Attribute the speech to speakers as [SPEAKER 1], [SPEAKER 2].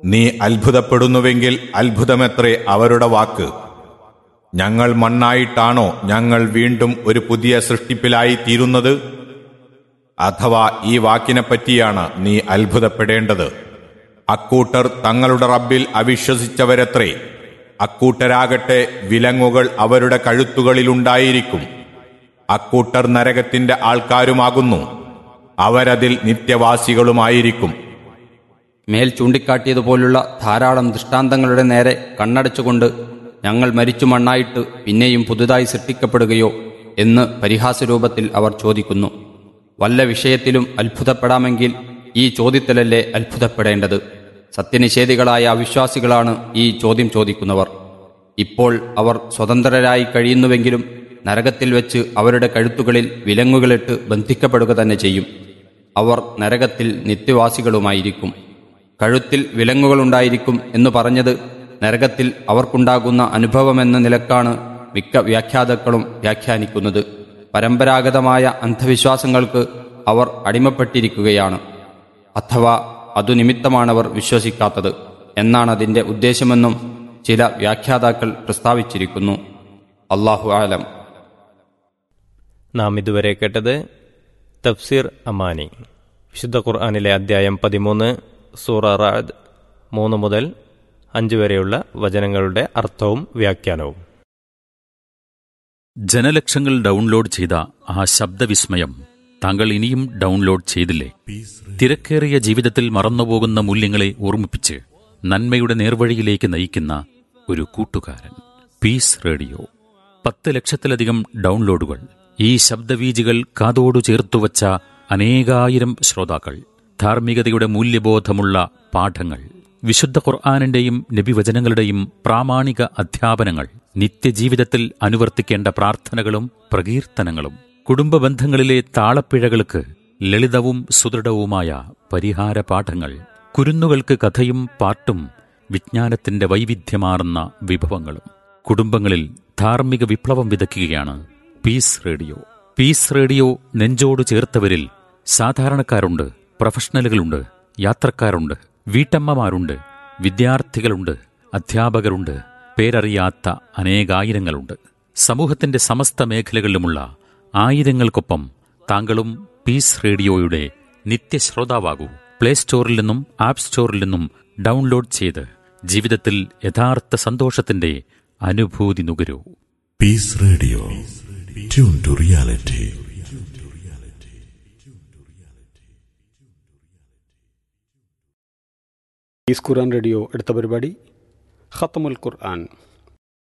[SPEAKER 1] നീ അത്ഭുതപ്പെടുന്നുവെങ്കിൽ അത്ഭുതമെത്രേ അവരുടെ വാക്ക് ഞങ്ങൾ മണ്ണായിട്ടാണോ ഞങ്ങൾ വീണ്ടും ഒരു പുതിയ സൃഷ്ടിപ്പിലായി തീരുന്നത് അഥവാ ഈ വാക്കിനെപ്പറ്റിയാണ് നീ അത്ഭുതപ്പെടേണ്ടത് അക്കൂട്ടർ തങ്ങളുടെ റബ്ബിൽ അവിശ്വസിച്ചവരത്രേ അക്കൂട്ടരാകട്ടെ വിലങ്ങുകൾ അവരുടെ കഴുത്തുകളിലുണ്ടായിരിക്കും അക്കൂട്ടർ നരകത്തിന്റെ ആൾക്കാരുമാകുന്നു അവരതിൽ നിത്യവാസികളുമായിരിക്കും
[SPEAKER 2] മേൽ ചൂണ്ടിക്കാട്ടിയതുപോലുള്ള ധാരാളം ദൃഷ്ടാന്തങ്ങളുടെ നേരെ കണ്ണടച്ചുകൊണ്ട് ഞങ്ങൾ മരിച്ചു മണ്ണായിട്ട് പിന്നെയും പുതുതായി സൃഷ്ടിക്കപ്പെടുകയോ എന്ന് പരിഹാസരൂപത്തിൽ അവർ ചോദിക്കുന്നു വല്ല വിഷയത്തിലും അത്ഭുതപ്പെടാമെങ്കിൽ ഈ ചോദ്യത്തിലല്ലേ അത്ഭുതപ്പെടേണ്ടത് സത്യനിഷേധികളായ അവിശ്വാസികളാണ് ഈ ചോദ്യം ചോദിക്കുന്നവർ ഇപ്പോൾ അവർ സ്വതന്ത്രരായി കഴിയുന്നുവെങ്കിലും നരകത്തിൽ വെച്ച് അവരുടെ കഴുത്തുകളിൽ വിലങ്ങുകളിട്ട് ബന്ധിക്കപ്പെടുക തന്നെ ചെയ്യും അവർ നരകത്തിൽ നിത്യവാസികളുമായിരിക്കും കഴുത്തിൽ വിലങ്ങുകളുണ്ടായിരിക്കും എന്ന് പറഞ്ഞത് നരകത്തിൽ അവർക്കുണ്ടാകുന്ന അനുഭവമെന്ന നിലക്കാണ് മിക്ക വ്യാഖ്യാതാക്കളും വ്യാഖ്യാനിക്കുന്നത് പരമ്പരാഗതമായ അന്ധവിശ്വാസങ്ങൾക്ക് അവർ അടിമപ്പെട്ടിരിക്കുകയാണ് അഥവാ അതു നിമിത്തമാണവർ വിശ്വസിക്കാത്തത് എന്നാണ് അതിന്റെ ഉദ്ദേശമെന്നും ചില വ്യാഖ്യാതാക്കൾ പ്രസ്താവിച്ചിരിക്കുന്നു അള്ളാഹു ആലം
[SPEAKER 3] നാം ഇതുവരെ കേട്ടത് തഫ്സീർ അമാനി വിശുദ്ധ ഖുർആാനിലെ അദ്ധ്യായം പതിമൂന്ന് സൂറ റാദ് മൂന്ന് മുതൽ അഞ്ച് വരെയുള്ള വചനങ്ങളുടെ അർത്ഥവും വ്യാഖ്യാനവും
[SPEAKER 4] ജനലക്ഷങ്ങൾ ഡൗൺലോഡ് ചെയ്ത ആ ശബ്ദവിസ്മയം താങ്കൾ ഇനിയും ഡൗൺലോഡ് ചെയ്തില്ലേ തിരക്കേറിയ ജീവിതത്തിൽ മറന്നുപോകുന്ന മൂല്യങ്ങളെ ഓർമ്മിപ്പിച്ച് നന്മയുടെ നേർവഴിയിലേക്ക് നയിക്കുന്ന ഒരു കൂട്ടുകാരൻ പീസ് റേഡിയോ പത്ത് ലക്ഷത്തിലധികം ഡൗൺലോഡുകൾ ഈ ശബ്ദവീജികൾ കാതോടു ചേർത്തുവച്ച അനേകായിരം ശ്രോതാക്കൾ ധാർമ്മികതയുടെ മൂല്യബോധമുള്ള പാഠങ്ങൾ വിശുദ്ധ ഖുർആാനിന്റെയും നബിവചനങ്ങളുടെയും പ്രാമാണിക അധ്യാപനങ്ങൾ നിത്യജീവിതത്തിൽ അനുവർത്തിക്കേണ്ട പ്രാർത്ഥനകളും പ്രകീർത്തനങ്ങളും കുടുംബ ബന്ധങ്ങളിലെ താളപ്പിഴകൾക്ക് ലളിതവും സുദൃഢവുമായ പരിഹാര പാഠങ്ങൾ കുരുന്നുകൾക്ക് കഥയും പാട്ടും വിജ്ഞാനത്തിന്റെ വൈവിധ്യമാർന്ന വിഭവങ്ങളും കുടുംബങ്ങളിൽ ധാർമ്മിക വിപ്ലവം വിതയ്ക്കുകയാണ് പീസ് റേഡിയോ പീസ് റേഡിയോ നെഞ്ചോട് ചേർത്തവരിൽ സാധാരണക്കാരുണ്ട് പ്രൊഫഷണലുകളുണ്ട് യാത്രക്കാരുണ്ട് വീട്ടമ്മമാരുണ്ട് വിദ്യാർത്ഥികളുണ്ട് അധ്യാപകരുണ്ട് പേരറിയാത്ത അനേകായിരങ്ങളുണ്ട് സമൂഹത്തിന്റെ സമസ്ത മേഖലകളിലുമുള്ള ആയിരങ്ങൾക്കൊപ്പം താങ്കളും പീസ് റേഡിയോയുടെ നിത്യശ്രോതാവാകൂ പ്ലേ സ്റ്റോറിൽ നിന്നും ആപ്പ് സ്റ്റോറിൽ നിന്നും ഡൗൺലോഡ് ചെയ്ത് ജീവിതത്തിൽ യഥാർത്ഥ സന്തോഷത്തിന്റെ അനുഭൂതി നുകരൂ
[SPEAKER 5] Peace Radio. Tune to reality.
[SPEAKER 6] Is Quran radio എടുത്ത പരിപാടി ഖത്തമുൽ ഖുർആൻ